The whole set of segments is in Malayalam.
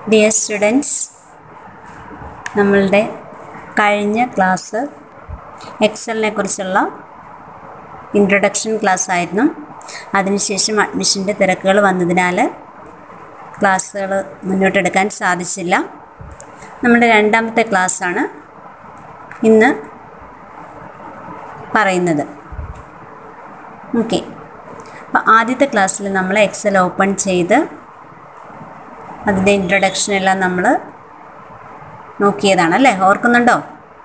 ഡിയർ സ്റ്റുഡൻസ് നമ്മളുടെ കഴിഞ്ഞ ക്ലാസ് എക്സലിനെ കുറിച്ചുള്ള ഇൻട്രൊഡക്ഷൻ ക്ലാസ് ആയിരുന്നു അതിനുശേഷം അഡ്മിഷൻ്റെ തിരക്കുകൾ വന്നതിനാൽ ക്ലാസ്സുകൾ മുന്നോട്ടെടുക്കാൻ സാധിച്ചില്ല നമ്മുടെ രണ്ടാമത്തെ ക്ലാസ്സാണ് ഇന്ന് പറയുന്നത് ഓക്കെ അപ്പോൾ ആദ്യത്തെ ക്ലാസ്സിൽ നമ്മൾ എക്സൽ ഓപ്പൺ ചെയ്ത് അതിൻ്റെ ഇൻട്രൊഡക്ഷൻ എല്ലാം നമ്മൾ നോക്കിയതാണ് അല്ലേ ഓർക്കുന്നുണ്ടോ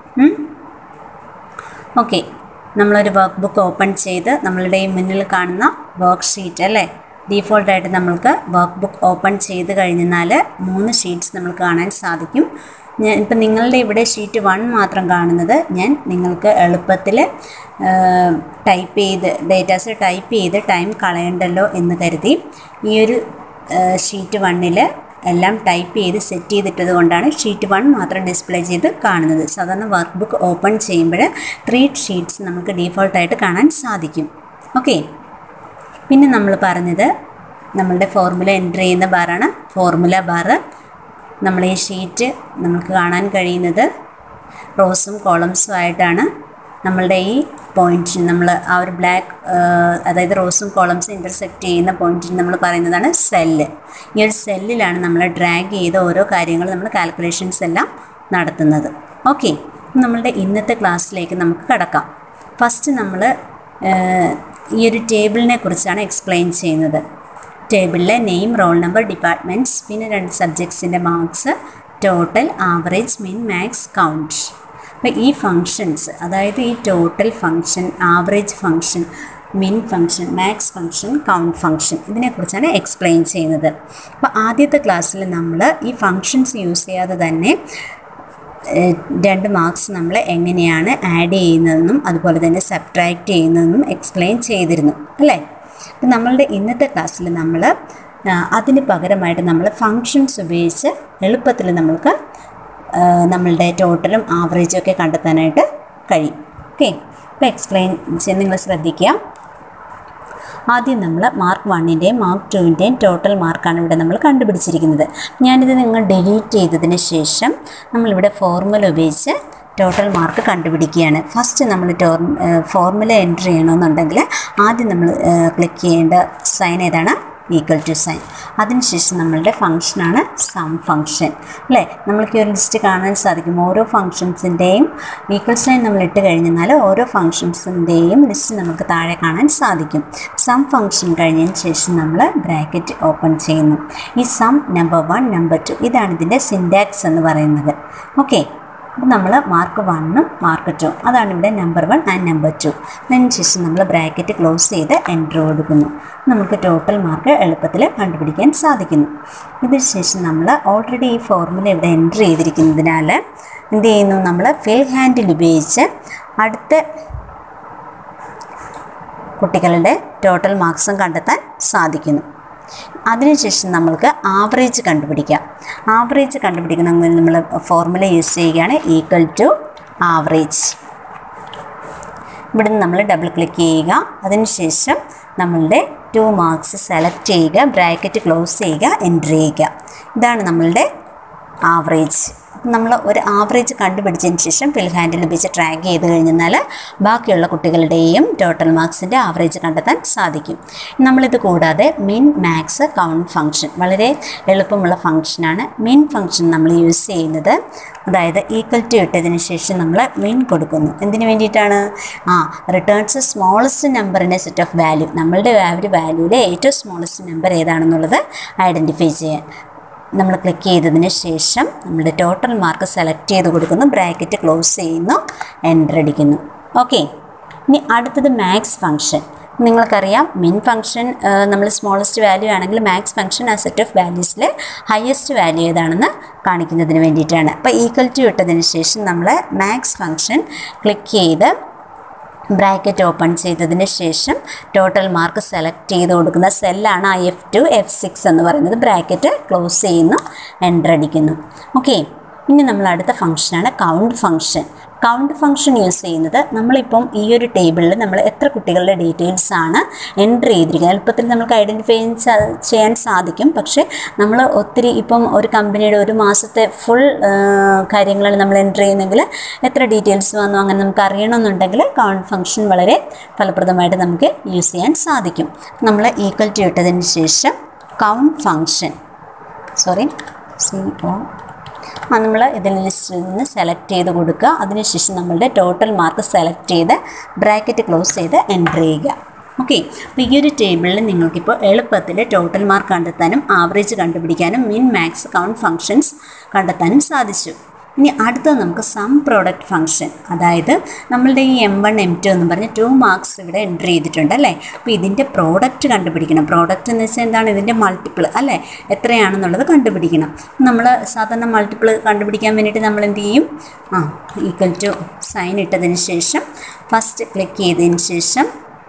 ഓക്കെ നമ്മളൊരു വർക്ക് ബുക്ക് ഓപ്പൺ ചെയ്ത് നമ്മളുടെ ഈ മുന്നിൽ കാണുന്ന വർക്ക് ഷീറ്റ് അല്ലേ ഡീഫോൾട്ടായിട്ട് നമ്മൾക്ക് വർക്ക് ബുക്ക് ഓപ്പൺ ചെയ്ത് കഴിഞ്ഞാൽ മൂന്ന് ഷീറ്റ്സ് നമുക്ക് കാണാൻ സാധിക്കും ഞാൻ ഇപ്പം നിങ്ങളുടെ ഇവിടെ ഷീറ്റ് വൺ മാത്രം കാണുന്നത് ഞാൻ നിങ്ങൾക്ക് എളുപ്പത്തിൽ ടൈപ്പ് ചെയ്ത് ഡേറ്റാസ് ടൈപ്പ് ചെയ്ത് ടൈം കളയണ്ടല്ലോ എന്ന് കരുതി ഈ ഒരു ഷീറ്റ് വണ്ണിൽ എല്ലാം ടൈപ്പ് ചെയ്ത് സെറ്റ് ചെയ്തിട്ടത് കൊണ്ടാണ് ഷീറ്റ് വൺ മാത്രം ഡിസ്പ്ലേ ചെയ്ത് കാണുന്നത് സാധാരണ വർക്ക് ബുക്ക് ഓപ്പൺ ചെയ്യുമ്പോൾ ത്രീ ഷീറ്റ്സ് നമുക്ക് ഡീഫോൾട്ടായിട്ട് കാണാൻ സാധിക്കും ഓക്കെ പിന്നെ നമ്മൾ പറഞ്ഞത് നമ്മളുടെ ഫോർമുല എൻ്റർ ചെയ്യുന്ന ബാറാണ് ഫോർമുല ബാറ് നമ്മൾ ഈ ഷീറ്റ് നമുക്ക് കാണാൻ കഴിയുന്നത് റോസും കോളംസും ആയിട്ടാണ് നമ്മളുടെ ഈ പോയിൻറ്റിന് നമ്മൾ ആ ഒരു ബ്ലാക്ക് അതായത് റോസും കോളംസും ഇൻ്റർസെക്റ്റ് ചെയ്യുന്ന പോയിൻറ്റിന് നമ്മൾ പറയുന്നതാണ് സെല്ല് ഈ ഒരു സെല്ലിലാണ് നമ്മൾ ഡ്രാഗ് ചെയ്ത ഓരോ കാര്യങ്ങൾ നമ്മൾ കാൽക്കുലേഷൻസ് എല്ലാം നടത്തുന്നത് ഓക്കെ നമ്മളുടെ ഇന്നത്തെ ക്ലാസ്സിലേക്ക് നമുക്ക് കടക്കാം ഫസ്റ്റ് നമ്മൾ ഈ ഒരു ടേബിളിനെ കുറിച്ചാണ് എക്സ്പ്ലെയിൻ ചെയ്യുന്നത് ടേബിളിലെ നെയിം റോൾ നമ്പർ ഡിപ്പാർട്ട്മെൻറ്റ്സ് പിന്നെ രണ്ട് സബ്ജക്ട്സിൻ്റെ marks total average mean max count അപ്പോൾ ഈ ഫങ്ഷൻസ് അതായത് ഈ total function average function min function max function count function ഇതിനെക്കുറിച്ചാണ് എക്സ്പ്ലെയിൻ ചെയ്യുന്നത് അപ്പോൾ ആദ്യത്തെ ക്ലാസ്സിൽ നമ്മൾ ഈ ഫങ്ഷൻസ് യൂസ് ചെയ്യാതെ തന്നെ രണ്ട് മാർക്സ് നമ്മൾ എങ്ങനെയാണ് ആഡ് ചെയ്യുന്നതെന്നും അതുപോലെ തന്നെ സബ്ട്രാക്റ്റ് ചെയ്യുന്നതെന്നും എക്സ്പ്ലെയിൻ ചെയ്തിരുന്നു അല്ലേ അപ്പം നമ്മളുടെ ഇന്നത്തെ ക്ലാസ്സിൽ നമ്മൾ അതിന് പകരമായിട്ട് നമ്മൾ ഫങ്ഷൻസ് ഉപയോഗിച്ച് എളുപ്പത്തിൽ നമുക്ക് നമ്മളുടെ ടോട്ടലും ആവറേജും ഒക്കെ കണ്ടെത്താനായിട്ട് കഴിയും ഓക്കെ അപ്പോൾ എക്സ്പ്ലെയിൻ ചെയ്യാൻ നിങ്ങൾ ശ്രദ്ധിക്കുക ആദ്യം നമ്മൾ മാർക്ക് വണ്ണിൻ്റെയും മാർക്ക് ടുവിൻ്റെയും ടോട്ടൽ മാർക്കാണ് ഇവിടെ നമ്മൾ കണ്ടുപിടിച്ചിരിക്കുന്നത് ഞാനിത് നിങ്ങൾ ഡിലീറ്റ് ചെയ്തതിന് ശേഷം നമ്മളിവിടെ ഫോർമുല ഉപയോഗിച്ച് ടോട്ടൽ മാർക്ക് കണ്ടുപിടിക്കുകയാണ് ഫസ്റ്റ് നമ്മൾ ടോ ഫോർമുല എൻറ്റർ ചെയ്യണമെന്നുണ്ടെങ്കിൽ ആദ്യം നമ്മൾ ക്ലിക്ക് ചെയ്യേണ്ട സൈൻ ഏതാണ് ഈക്വൽ ടു സൈൻ അതിനുശേഷം നമ്മളുടെ ഫങ്ഷനാണ് സം ഫങ്ഷൻ അല്ലേ നമ്മൾക്ക് ഒരു ലിസ്റ്റ് കാണാൻ സാധിക്കും ഓരോ ഫങ്ഷൻസിൻ്റെയും ഈക്വൽ സൈൻ നമ്മൾ ഇട്ട് കഴിഞ്ഞാൽ ഓരോ ഫങ്ഷൻസിൻ്റെയും ലിസ്റ്റ് നമുക്ക് താഴെ കാണാൻ സാധിക്കും സം ഫങ്ഷൻ കഴിഞ്ഞതിന് ശേഷം നമ്മൾ ബ്രാക്കറ്റ് ഓപ്പൺ ചെയ്യുന്നു ഈ sum number one number two ഇതാണ് ഇതിൻ്റെ സിൻഡാക്സ് എന്ന് പറയുന്നത് ഓക്കെ അപ്പോൾ നമ്മൾ മാർക്ക് വണ്ണും മാർക്ക് ടു അതാണ് ഇവിടെ number one and number two അതിന് ശേഷം നമ്മൾ ബ്രാക്കറ്റ് ക്ലോസ് ചെയ്ത് എൻറ്റർ കൊടുക്കുന്നു നമുക്ക് ടോട്ടൽ മാർക്ക് എളുപ്പത്തിൽ കണ്ടുപിടിക്കാൻ സാധിക്കുന്നു ഇതിന് ശേഷം നമ്മൾ ഓൾറെഡി ഈ ഫോർമുല ഇവിടെ എൻറ്റർ ചെയ്തിരിക്കുന്നതിനാൽ എന്ത് ചെയ്യുന്നു നമ്മൾ ഫിൽ ഹാൻഡിൽ ഉപയോഗിച്ച് അടുത്ത കുട്ടികളുടെ ടോട്ടൽ മാർക്സും കണ്ടെത്താൻ സാധിക്കുന്നു അതിനുശേഷം നമ്മൾക്ക് ആവറേജ് കണ്ടുപിടിക്കാം ആവറേജ് കണ്ടുപിടിക്കണമെങ്കിൽ നമ്മൾ ഫോർമുല യൂസ് ചെയ്യുകയാണ് ഈക്വൽ ടു ആവറേജ് ഇവിടുന്ന് നമ്മൾ ഡബിൾ ക്ലിക്ക് ചെയ്യുക അതിനുശേഷം നമ്മളുടെ ടു മാർക്സ് സെലക്ട് ചെയ്യുക ബ്രാക്കറ്റ് ക്ലോസ് ചെയ്യുക എൻറ്റർ ചെയ്യുക ഇതാണ് നമ്മളുടെ ആവറേജ് നമ്മൾ ഒരു ആവറേജ് കണ്ടുപിടിച്ചതിന് ശേഷം ഫിൽ ഹാൻഡിൽ ഉപയോഗിച്ച് ട്രാക്ക് ചെയ്ത് കഴിഞ്ഞാൽ ബാക്കിയുള്ള കുട്ടികളുടെയും ടോട്ടൽ മാർക്സിൻ്റെ ആവറേജ് കണ്ടെത്താൻ സാധിക്കും നമ്മളിത് കൂടാതെ മിൻ മാക്സ് കൗണ്ട് ഫംഗ്ഷൻ വളരെ എളുപ്പമുള്ള ഫംഗ്ഷനാണ് മിൻ ഫംഗ്ഷൻ നമ്മൾ യൂസ് ചെയ്യുന്നത് അതായത് ഈക്വൽ ടു ഇട്ടതിന് ശേഷം നമ്മൾ മിൻ കൊടുക്കുന്നു എന്തിനു വേണ്ടിയിട്ടാണ് ആ റിട്ടേൺസ് സ്മോളസ്റ്റ് നമ്പറിൻ്റെ സെറ്റ് ഓഫ് വാല്യൂ നമ്മളുടെ ആ ഒരു വാല്യൂവിലെ ഏറ്റവും സ്മോളസ്റ്റ് നമ്പർ ഏതാണെന്നുള്ളത് ഐഡൻറ്റിഫൈ ചെയ്യാൻ നമ്മൾ ക്ലിക്ക് ചെയ്തതിന് ശേഷം നമ്മുടെ ടോട്ടൽ മാർക്ക് സെലക്ട് ചെയ്ത് കൊടുക്കുന്നു ബ്രാക്കറ്റ് ക്ലോസ് ചെയ്യുന്നു എൻ്റർ അടിക്കുന്നു ഓക്കെ ഇനി അടുത്തത് മാക്സ് ഫംഗ്ഷൻ നിങ്ങൾക്കറിയാം മിൻ ഫംഗ്ഷൻ നമ്മൾ സ്മോളസ്റ്റ് വാല്യൂ ആണെങ്കിൽ മാക്സ് ഫംഗ്ഷൻ ആ സെറ്റ് ഓഫ് വാല്യൂസിൽ ഹയസ്റ്റ് വാല്യൂ ഏതാണെന്ന് കാണിക്കുന്നതിന് വേണ്ടിയിട്ടാണ് അപ്പോൾ ഈക്വൽ ടു ഇട്ടതിന് ശേഷം നമ്മൾ മാക്സ് ഫംഗ്ഷൻ ക്ലിക്ക് ചെയ്ത് ബ്രാക്കറ്റ് ഓപ്പൺ ചെയ്തതിന് ശേഷം ടോട്ടൽ മാർക്ക് സെലക്ട് ചെയ്ത് കൊടുക്കുന്ന സെല്ലാണ് ആ എഫ് ടു എഫ് സിക്സ് എന്ന് പറയുന്നത് ബ്രാക്കറ്റ് ക്ലോസ് ചെയ്യുന്നു എൻ്റർ അടിക്കുന്നു ഓക്കെ ഇനി നമ്മൾ അടുത്ത ഫംഗ്ഷനാണ് count function count function use ചെയ്യുന്നത് നമ്മളിപ്പം ഈ ഒരു ടേബിളിൽ നമ്മൾ എത്ര കുട്ടികളുടെ ഡീറ്റെയിൽസ് ആണ് എൻട്രി ചെയ്തിരിക്കുന്നത് എളുപ്പത്തിൽ നമുക്ക് ഐഡൻറ്റിഫൈ ചെയ്യാൻ സാധിക്കും പക്ഷേ നമ്മൾ ഒത്തിരി ഇപ്പം ഒരു കമ്പനിയുടെ ഒരു മാസത്തെ ഫുൾ കാര്യങ്ങളാണ് നമ്മൾ എൻട്രി ചെയ്യുന്നെങ്കിൽ എത്ര ഡീറ്റെയിൽസ് വന്നു അങ്ങനെ നമുക്ക് അറിയണമെന്നുണ്ടെങ്കിൽ കൗണ്ട് ഫംഗ്ഷൻ വളരെ ഫലപ്രദമായിട്ട് നമുക്ക് യൂസ് ചെയ്യാൻ സാധിക്കും നമ്മൾ ഈക്വൽ ടു ഇട്ടതിന് ശേഷം count function sorry C O ആ നമ്മൾ ഇതിൽ ലിസ്റ്റിൽ നിന്ന് സെലക്ട് ചെയ്ത് കൊടുക്കുക അതിനുശേഷം നമ്മളുടെ ടോട്ടൽ മാർക്ക് സെലക്ട് ചെയ്ത് ബ്രാക്കറ്റ് ക്ലോസ് ചെയ്ത് എൻ്റർ ചെയ്യുക ഓക്കെ അപ്പോൾ ഈ ഒരു ടേബിളിൽ നിങ്ങൾക്കിപ്പോൾ എളുപ്പത്തിൽ ടോട്ടൽ മാർക്ക് കണ്ടെത്താനും ആവറേജ് കണ്ടുപിടിക്കാനും മിൻ മാക്സ് കൗണ്ട് ഫങ്ഷൻസ് കണ്ടെത്താനും സാധിച്ചു ഇനി അടുത്തത് നമുക്ക് സം പ്രോഡക്റ്റ് ഫംഗ്ഷൻ അതായത് നമ്മളുടെ ഈ എം വൺ എം ടു എന്ന് പറഞ്ഞ് ടു മാർക്സ് ഇവിടെ എൻട്രി ചെയ്തിട്ടുണ്ട് അല്ലേ അപ്പോൾ ഇതിൻ്റെ പ്രോഡക്റ്റ് കണ്ടുപിടിക്കണം പ്രോഡക്റ്റ് എന്ന് വെച്ചാൽ എന്താണ് ഇതിൻ്റെ മൾട്ടിപ്പിൾ അല്ലേ എത്രയാണെന്നുള്ളത് കണ്ടുപിടിക്കണം നമ്മൾ സാധാരണ മൾട്ടിപ്പിൾ കണ്ടുപിടിക്കാൻ വേണ്ടിയിട്ട് നമ്മൾ എന്ത് ചെയ്യും ആ ഈക്വൽ ടു സൈൻ ഇട്ടതിന് ശേഷം ഫസ്റ്റ് ക്ലിക്ക് ചെയ്തതിന് ശേഷം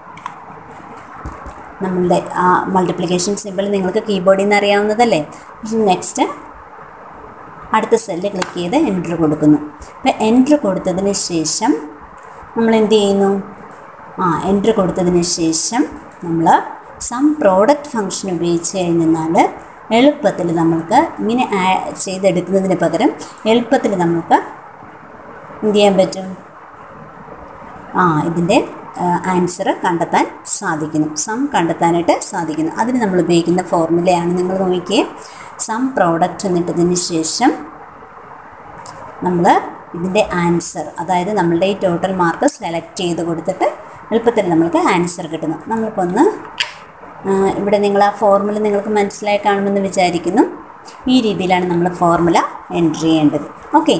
നമ്മളുടെ ആ മൾട്ടിപ്ലിക്കേഷൻ സിമ്പിൾ നിങ്ങൾക്ക് കീബോർഡിൽ നിന്ന് അറിയാവുന്നതല്ലേ നെക്സ്റ്റ് അടുത്ത സെല്ല് ക്ലിക്ക് ചെയ്ത് എൻറ്റർ കൊടുക്കുന്നു അപ്പോൾ എൻറ്റർ കൊടുത്തതിന് ശേഷം നമ്മൾ എന്ത് ചെയ്യുന്നു ആ എൻറ്റർ കൊടുത്തതിന് ശേഷം നമ്മൾ സം പ്രോഡക്റ്റ് ഫംഗ്ഷൻ ഉപയോഗിച്ച് കഴിഞ്ഞാൽ എളുപ്പത്തിൽ നമ്മൾക്ക് ഇങ്ങനെ ആ- ചെയ്തെടുക്കുന്നതിന് പകരം എളുപ്പത്തിൽ നമുക്ക് എന്ത് ചെയ്യാൻ പറ്റും ആ ഇതിൻ്റെ ആൻസർ കണ്ടെത്താൻ സാധിക്കുന്നു സം കണ്ടെത്താനായിട്ട് സാധിക്കുന്നു അതിന് നമ്മൾ ഉപയോഗിക്കുന്ന ഫോർമുലയാണ് നിങ്ങൾ നോക്കിയേ സം പ്രോഡക്റ്റ് എന്നിട്ടതിന് ശേഷം നമ്മൾ ഇതിൻ്റെ ആൻസർ അതായത് നമ്മളുടെ ഈ ടോട്ടൽ മാർക്ക് സെലക്ട് ചെയ്ത് കൊടുത്തിട്ട് എളുപ്പത്തിൽ നമ്മൾക്ക് ആൻസർ കിട്ടുന്നു നമ്മൾക്കൊന്ന് ആ, ഇവിടെ നിങ്ങൾ ആ ഫോർമുല നിങ്ങൾക്ക് മനസ്സിലായി കാണുമെന്ന് വിചാരിക്കുന്നു ഈ രീതിയിലാണ് നമ്മൾ ഫോർമുല എൻട്രി ചെയ്യേണ്ടത് ഓക്കെ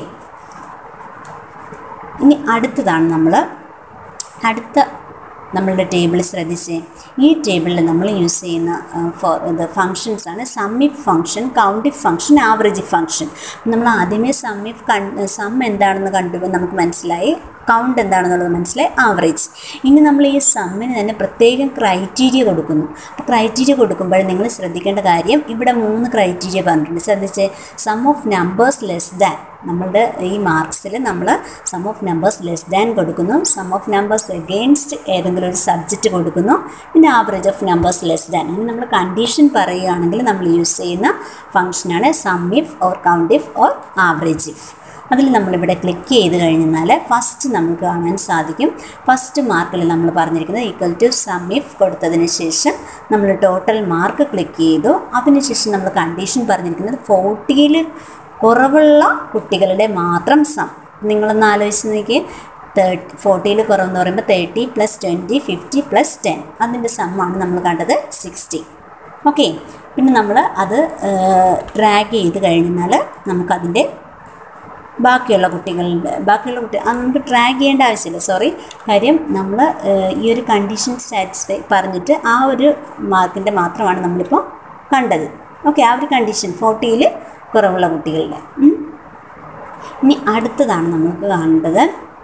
ഇനി അടുത്തതാണ് നമ്മൾ അടുത്ത നമ്മളുടെ ടേബിൾ ശ്രദ്ധിച്ച് ഈ ടേബിളിൽ നമ്മൾ യൂസ് ചെയ്യുന്ന ഫോർ ഇത് ഫങ്ഷൻസ് ആണ് sumif function countif function average function നമ്മൾ ആദ്യമേ സമ്മിഫ് കൺ സം എന്താണെന്ന് കണ്ടു നമുക്ക് മനസ്സിലായി കൗണ്ട് എന്താണെന്നുള്ളത് മനസ്സിലായി ആവറേജ് ഇനി നമ്മൾ ഈ സമ്മിന് തന്നെ പ്രത്യേകം ക്രൈറ്റീരിയ കൊടുക്കുന്നു അപ്പോൾ ക്രൈറ്റീരിയ കൊടുക്കുമ്പോൾ നിങ്ങൾ ശ്രദ്ധിക്കേണ്ട കാര്യം ഇവിടെ മൂന്ന് ക്രൈറ്റീരിയ പറഞ്ഞിട്ടുണ്ട് ശ്രദ്ധിച്ച് sum of numbers less than നമ്മളുടെ ഈ മാർക്സിൽ നമ്മൾ sum of numbers less than കൊടുക്കുന്നു സം ഓഫ് നമ്പേഴ്സ് എഗെയിൻസ്റ്റ് ഏതെങ്കിലും ഒരു സബ്ജക്റ്റ് കൊടുക്കുന്നു പിന്നെ average of numbers less than ഇനി നമ്മൾ കണ്ടീഷൻ പറയുകയാണെങ്കിൽ നമ്മൾ യൂസ് ചെയ്യുന്ന ഫംഗ്ഷനാണ് sum if or count if or average if അതിൽ നമ്മളിവിടെ ക്ലിക്ക് ചെയ്ത് കഴിഞ്ഞാൽ ഫസ്റ്റ് നമുക്ക് കാണാൻ സാധിക്കും ഫസ്റ്റ് മാർക്കിൽ നമ്മൾ പറഞ്ഞിരിക്കുന്നത് ഈക്വൽ ടു സം ഇഫ് കൊടുത്തതിന് ശേഷം നമ്മൾ ടോട്ടൽ മാർക്ക് ക്ലിക്ക് ചെയ്തു അതിനുശേഷം നമ്മൾ കണ്ടീഷൻ പറഞ്ഞിരിക്കുന്നത് ഫോർട്ടിയിൽ കുറവുള്ള കുട്ടികളുടെ മാത്രം സം നിങ്ങളൊന്ന് ആലോചിച്ച് നോക്കി തേർട്ടി ഫോർട്ടിയിൽ കുറവെന്ന് പറയുമ്പോൾ thirty plus twenty fifty plus ten അതിൻ്റെ സമ്മാണ് നമ്മൾ കണ്ടത് സിക്സ്റ്റി ഓക്കെ പിന്നെ നമ്മൾ അത് ഡ്രാഗ് ചെയ്ത് കഴിഞ്ഞാൽ നമുക്കതിൻ്റെ ബാക്കിയുള്ള കുട്ടികളുടെ ബാക്കിയുള്ള കുട്ടി അത് നമുക്ക് ട്രാക്ക് ചെയ്യേണ്ട ആവശ്യമില്ല സോറി കാര്യം നമ്മൾ ഈ ഒരു കണ്ടീഷൻ സാറ്റിസ്ഫൈ പറഞ്ഞിട്ട് ആ ഒരു മാർക്കിൻ്റെ മാത്രമാണ് നമ്മളിപ്പോൾ കണ്ടത് ഓക്കെ ആ ഒരു കണ്ടീഷൻ ഫോർട്ടിയിൽ കുറവുള്ള കുട്ടികളുടെ ഉം. ഇനി അടുത്തതാണ് നമുക്ക് കാണേണ്ടത്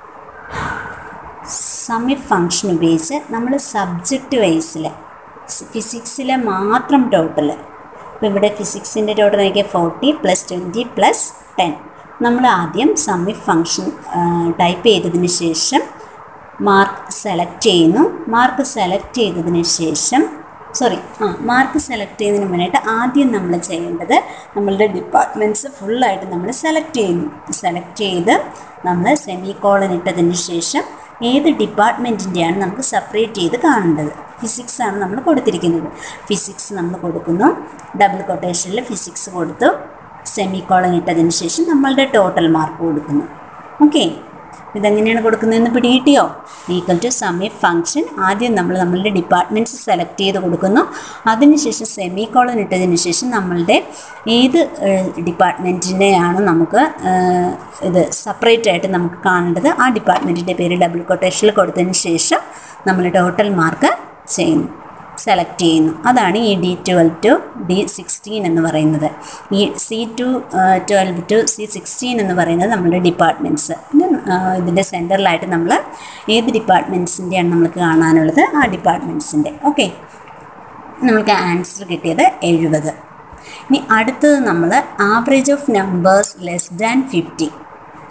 സമി ഫങ്ഷൻ ഉപയോഗിച്ച് നമ്മൾ സബ്ജക്റ്റ് വൈസിൽ ഫിസിക്സിലെ മാത്രം ടോട്ടൽ ഇപ്പോൾ ഇവിടെ ഫിസിക്സിൻ്റെ ടോട്ടൽ നോക്കിയാൽ forty plus twenty plus ten നമ്മൾ ആദ്യം സമി ഫങ്ഷൻ ടൈപ്പ് ചെയ്തതിന് ശേഷം മാർക്ക് സെലക്ട് ചെയ്യുന്നു മാർക്ക് സെലക്ട് ചെയ്തതിന് ശേഷം സോറി ആ മാർക്ക് സെലക്ട് ചെയ്യുന്നതിന് മുന്നായിട്ട് ആദ്യം നമ്മൾ ചെയ്യേണ്ടത് നമ്മളുടെ ഡിപ്പാർട്ട്മെൻറ്റ്സ് ഫുള്ളായിട്ട് നമ്മൾ സെലക്ട് ചെയ്യുന്നു സെലക്ട് ചെയ്ത് നമ്മൾ സെമി കോളൻ ഇട്ടതിന് ശേഷം ഏത് ഡിപ്പാർട്ട്മെൻറ്റിൻ്റെയാണ് നമുക്ക് സെപ്പറേറ്റ് ചെയ്ത് കാണേണ്ടത് ഫിസിക്സ് ആണ് നമ്മൾ കൊടുത്തിരിക്കുന്നത് ഫിസിക്സ് നമ്മൾ കൊടുക്കുന്നു ഡബിൾ കൊട്ടേഷനിൽ ഫിസിക്സ് കൊടുത്തു സെമി കോളൻ ഇട്ടതിന് ശേഷം നമ്മളുടെ ടോട്ടൽ മാർക്ക് കൊടുക്കുന്നു ഓക്കെ ഇതെങ്ങനെയാണ് കൊടുക്കുന്നതെന്ന് പിടികിട്ടിയോ ഈക്വൽ ടു സമി ഫംഗ്ഷൻ ആദ്യം നമ്മൾ നമ്മളുടെ ഡിപ്പാർട്ട്മെൻറ്റ്സ് സെലക്ട് ചെയ്ത് കൊടുക്കുന്നു അതിനുശേഷം സെമി കോളൻ ഇട്ടതിന് ശേഷം നമ്മളുടെ ഏത് ഡിപ്പാർട്ട്മെൻറ്റിനെയാണ് നമുക്ക് ഏഹ്, ഇത് സെപ്പറേറ്റ് ആയിട്ട് നമുക്ക് കാണേണ്ടത് ആ ഡിപ്പാർട്ട്മെൻറ്റിൻ്റെ പേര് ഡബിൾ കൊട്ടേഷനിൽ കൊടുത്തതിന് ശേഷം നമ്മൾ ടോട്ടൽ മാർക്ക് ചെയ്യുന്നു സെലക്ട് ചെയ്യുന്നു അതാണ് ഈ D twelve to D sixteen എന്ന് പറയുന്നത് ഈ C to twelve to C sixteen എന്ന് പറയുന്നത് നമ്മുടെ ഡിപ്പാർട്ട്മെൻറ്റ്സ് പിന്നെ ഇതിൻ്റെ സെൻറ്ററിലായിട്ട് നമ്മൾ ഏത് ഡിപ്പാർട്ട്മെൻറ്റ്സിൻ്റെയാണ് നമുക്ക് കാണാനുള്ളത് ആ ഡിപ്പാർട്ട്മെൻറ്റ്സിൻ്റെ ഓക്കെ നമുക്ക് ആൻസർ കിട്ടിയത് എഴുപത് ഇനി അടുത്തത് നമ്മൾ average of numbers less than fifty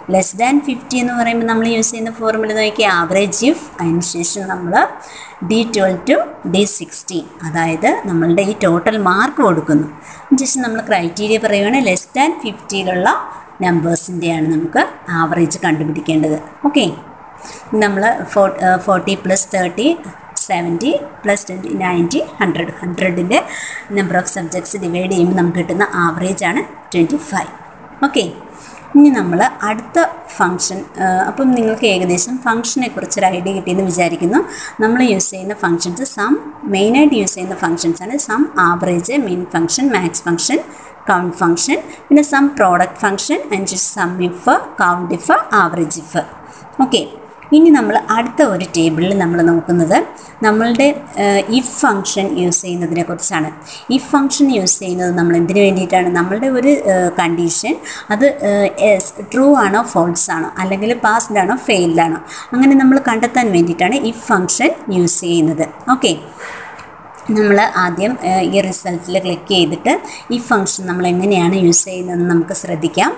less than fifty എന്ന് പറയുമ്പോൾ നമ്മൾ യൂസ് ചെയ്യുന്ന ഫോർമുല നോക്കി ആവറേജ് ഇഫ് അതിന് ശേഷം നമ്മൾ D twelve to D sixteen അതായത് നമ്മളുടെ ഈ ടോട്ടൽ മാർക്ക് കൊടുക്കുന്നു ശേഷം നമ്മൾ ക്രൈറ്റീരിയ പറയുകയാണെങ്കിൽ ലെസ് ദാൻ ഫിഫ്റ്റിയിലുള്ള നമ്പേഴ്സിൻ്റെയാണ് നമുക്ക് ആവറേജ് കണ്ടുപിടിക്കേണ്ടത് ഓക്കെ നമ്മൾ ഫോ forty plus thirty seventy plus twenty ninety hundred ഹൺഡ്രഡിൻ്റെ നമ്പർ ഓഫ് സബ്ജക്ട്സ് ഡിവൈഡ് ചെയ്യുമ്പോൾ നമുക്ക് കിട്ടുന്ന ആവറേജ് ആണ് ട്വൻറ്റി ഫൈവ് ഓക്കെ ഇനി നമ്മൾ അടുത്ത ഫങ്ഷൻ അപ്പം നിങ്ങൾക്ക് ഏകദേശം ഫങ്ഷനെ കുറിച്ചൊരു ഐഡിയ കിട്ടിയെന്ന് വിചാരിക്കുന്നു നമ്മൾ യൂസ് ചെയ്യുന്ന ഫങ്ഷൻസ് സം മെയിനായിട്ട് യൂസ് ചെയ്യുന്ന ഫങ്ഷൻസ് ആണ് sum average mean function max function count function പിന്നെ sum product function and sum if count if average if okay ഇനി നമ്മൾ അടുത്ത ഒരു ടേബിളിൽ നമ്മൾ നോക്കുന്നത് നമ്മളുടെ ഇഫ് ഫങ്ഷൻ യൂസ് ചെയ്യുന്നതിനെ കുറിച്ചാണ് ഇഫ് ഫങ്ഷൻ യൂസ് ചെയ്യുന്നത് നമ്മൾ എന്തിനു വേണ്ടിയിട്ടാണ് നമ്മളുടെ ഒരു കണ്ടീഷൻ അത് ട്രൂ ആണോ ഫോൾസ് ആണോ അല്ലെങ്കിൽ പാസ്ഡ് ആണോ ഫെയിൽഡ് ആണോ അങ്ങനെ നമ്മൾ കണ്ടെത്താൻ വേണ്ടിയിട്ടാണ് ഇഫ് ഫങ്ഷൻ യൂസ് ചെയ്യുന്നത് ഓക്കെ നമ്മൾ ആദ്യം ഈ റിസൾട്ടിൽ ക്ലിക്ക് ചെയ്തിട്ട് ഈ ഫങ്ഷൻ നമ്മൾ എങ്ങനെയാണ് യൂസ് ചെയ്യുന്നതെന്ന് നമുക്ക് ശ്രദ്ധിക്കാം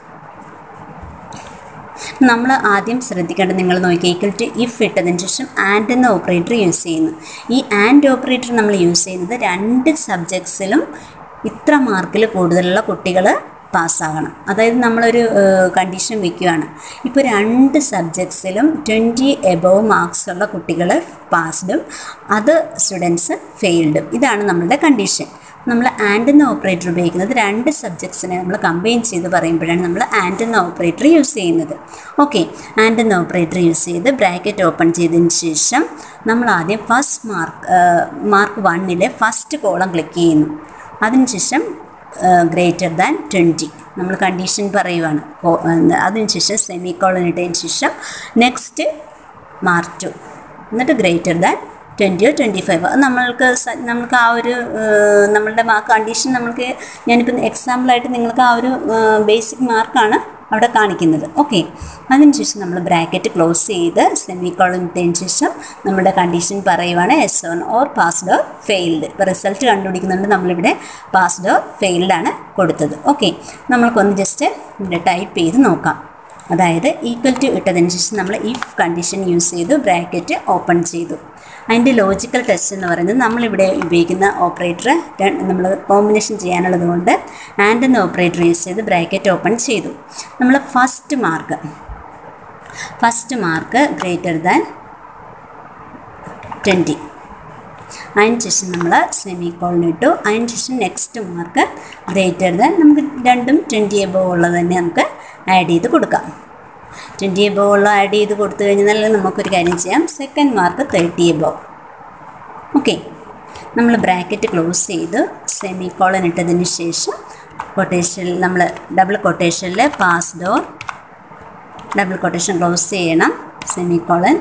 നമ്മൾ ആദ്യം ശ്രദ്ധിക്കേണ്ടത് നിങ്ങൾ നോക്കി ഈക്വൽ ടു ഇഫ് ഇട്ടതിന് ശേഷം ആൻഡ് എന്ന ഓപ്പറേറ്റർ യൂസ് ചെയ്യുന്നു ഈ ആൻഡ് ഓപ്പറേറ്റർ നമ്മൾ യൂസ് ചെയ്യുന്നത് രണ്ട് സബ്ജക്ട്സിലും ഇത്ര മാർക്കിൽ കൂടുതലുള്ള കുട്ടികൾ പാസ്സാകണം അതായത് നമ്മളൊരു കണ്ടീഷൻ വയ്ക്കുകയാണ് ഇപ്പോൾ രണ്ട് സബ്ജക്ട്സിലും ട്വൻറ്റി എബോവ് മാർക്സ് ഉള്ള കുട്ടികൾ പാസ്ഡും അത് സ്റ്റുഡൻസ് ഫെയിൽഡും ഇതാണ് നമ്മളുടെ കണ്ടീഷൻ നമ്മൾ ആൻഡ് എന്ന ഓപ്പറേറ്റർ ഉപയോഗിക്കുന്നത് രണ്ട് സബ്ജക്ട്സിനെ നമ്മൾ കമ്പൈൻ ചെയ്ത് പറയുമ്പോഴാണ് നമ്മൾ ആൻഡ് എന്ന ഓപ്പറേറ്റർ യൂസ് ചെയ്യുന്നത് ഓക്കെ ആൻഡ് എന്ന ഓപ്പറേറ്റർ യൂസ് ചെയ്ത് ബ്രാക്കറ്റ് ഓപ്പൺ ചെയ്തതിന് ശേഷം നമ്മൾ ആദ്യം ഫസ്റ്റ് മാർക്ക് മാർക്ക് വണ്ണിലെ ഫസ്റ്റ് കോളം ക്ലിക്ക് ചെയ്യുന്നു അതിനുശേഷം ഗ്രേറ്റർ ദാൻ ട്വൻറ്റി നമ്മൾ കണ്ടീഷൻ പറയുവാണ് അതിനുശേഷം സെമി കോളൻ ഇട്ടതിന് ശേഷം നെക്സ്റ്റ് മാർക്ക് ടു എന്നിട്ട് ഗ്രേറ്റർ ദാൻ ട്വൻറ്റിയോ ട്വൻറ്റി ഫൈവ് അത് നമ്മൾക്ക് നമ്മൾക്ക് ആ ഒരു നമ്മളുടെ ആ കണ്ടീഷൻ നമ്മൾക്ക് ഞാനിപ്പോൾ എക്സാമ്പിളായിട്ട് നിങ്ങൾക്ക് ആ ഒരു ബേസിക് മാർക്കാണ് അവിടെ കാണിക്കുന്നത് ഓക്കെ അതിനുശേഷം നമ്മൾ ബ്രാക്കറ്റ് ക്ലോസ് ചെയ്ത് സെമി കോളത്തിന് ശേഷം നമ്മുടെ കണ്ടീഷൻ പറയുവാണ് എസ് ഓൺ ഓർ പാസ്ഡ് ഓർ ഫെയിൽഡ് ഇപ്പോൾ റിസൾട്ട് കണ്ടുപിടിക്കുന്നുണ്ട് നമ്മളിവിടെ പാസ്ഡ് ഓർ ഫെയിൽഡ് ആണ് കൊടുത്തത് ഓക്കെ നമ്മൾക്കൊന്ന് ജസ്റ്റ് ഇവിടെ ടൈപ്പ് ചെയ്ത് നോക്കാം അതായത് ഈക്വൽ ടു ഇട്ടതിന് ശേഷം നമ്മൾ ഇഫ് കണ്ടീഷൻ യൂസ് ചെയ്തു ബ്രാക്കറ്റ് ഓപ്പൺ ചെയ്തു അതിൻ്റെ ലോജിക്കൽ ടെസ്റ്റ് എന്ന് പറയുന്നത് നമ്മളിവിടെ ഉപയോഗിക്കുന്ന ഓപ്പറേറ്റർ നമ്മൾ കോമ്പിനേഷൻ ചെയ്യാനുള്ളത് കൊണ്ട് ആൻഡ് എന്ന ഓപ്പറേറ്റർ യൂസ് ചെയ്ത് ബ്രാക്കറ്റ് ഓപ്പൺ ചെയ്തു നമ്മൾ first mark first mark greater than twenty അതിന് ശേഷം നമ്മൾ സെമി കോളിന് ഇട്ടു അതിന് ശേഷം നെക്സ്റ്റ് മാർക്ക് ഗ്രേറ്റർ ദാൻ നമുക്ക് രണ്ടും ട്വൻറ്റി എബോ ഉള്ളത് തന്നെ നമുക്ക് ആഡ് ചെയ്ത് കൊടുക്കാം ട്വൻറ്റി എബോ ഉള്ള ആഡ് ചെയ്ത് കൊടുത്തു കഴിഞ്ഞാൽ നമുക്കൊരു കാര്യം ചെയ്യാം second mark thirty above okay നമ്മൾ ബ്രാക്കറ്റ് ക്ലോസ് ചെയ്ത് സെമി കോളൻ ഇട്ടതിന് ശേഷം കൊട്ടേഷനിൽ നമ്മൾ ഡബിൾ കൊട്ടേഷനിൽ പാസ് ഡോർ ഡബിൾ കൊട്ടേഷൻ ക്ലോസ് ചെയ്യണം semicolon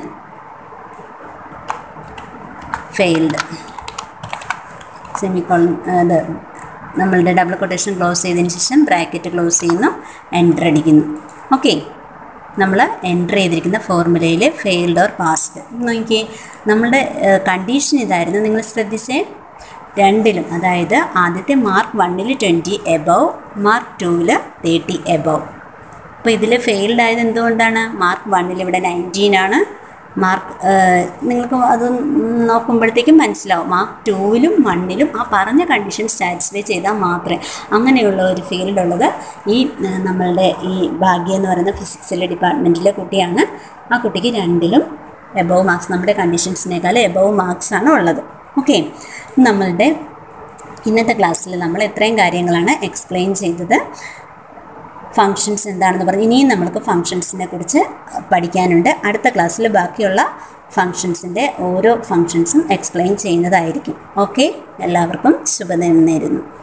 failed semicolon ഇത് നമ്മളുടെ ഡബിൾ കൊട്ടേഷൻ ക്ലോസ് ചെയ്തതിന് ശേഷം ബ്രാക്കറ്റ് ക്ലോസ് ചെയ്യുന്നു എൻ്റർ അടിക്കുന്നു ഓക്കെ നമ്മൾ എൻ്റർ ചെയ്തിരിക്കുന്ന ഫോർമുലയിൽ ഫെയിൽഡ് ഓർ പാസ്ഡ് നോക്കിയേ നമ്മളുടെ കണ്ടീഷൻ ഇതായിരുന്നു നിങ്ങൾ ശ്രദ്ധിച്ചേ രണ്ടിലും അതായത് ആദ്യത്തെ മാർക്ക് വണ്ണിൽ ട്വൻറ്റി എബവ് മാർക്ക് ടൂവിൽ തേർട്ടി എബവ് അപ്പോൾ ഇതിൽ ഫെയിൽഡ് ആയത് എന്തുകൊണ്ടാണ് മാർക്ക് വണ്ണിൽ ഇവിടെ നയൻറ്റീൻ ആണ് മാർക്ക് നിങ്ങൾക്ക് അത് നോക്കുമ്പോഴത്തേക്കും മനസ്സിലാവും മാർക്ക് ടൂവിലും വണ്ണിലും ആ പറഞ്ഞ കണ്ടീഷൻ സാറ്റിസ്ഫൈ ചെയ്താൽ മാത്രമേ അങ്ങനെയുള്ള ഒരു ഫീൽഡ് ഉള്ളത് ഈ നമ്മളുടെ ഈ ഭാഗ്യ എന്ന് പറയുന്ന ഫിസിക്സിലെ ഡിപ്പാർട്ട്മെൻറ്റിലെ കുട്ടിയാണ് ആ കുട്ടിക്ക് രണ്ടിലും എബവ് മാർക്സ് നമ്മുടെ കണ്ടീഷൻസിനേക്കാൾ എബവ് മാർക്സ് ആണ് ഉള്ളത് ഓക്കെ നമ്മളുടെ ഇന്നത്തെ ക്ലാസ്സിൽ നമ്മൾ എത്രയും കാര്യങ്ങളാണ് എക്സ്പ്ലെയിൻ ചെയ്തത് ഫങ്ഷൻസ് എന്താണെന്ന് പറഞ്ഞ് ഇനിയും നമുക്ക് ഫങ്ഷൻസിനെ കുറിച്ച് പഠിക്കാനുണ്ട് അടുത്ത ക്ലാസ്സിൽ ബാക്കിയുള്ള ഫങ്ഷൻസിൻ്റെ ഓരോ ഫങ്ഷൻസും എക്സ്പ്ലെയിൻ ചെയ്യുന്നതായിരിക്കും ഓക്കെ എല്ലാവർക്കും ശുഭദിനം നേരുന്നു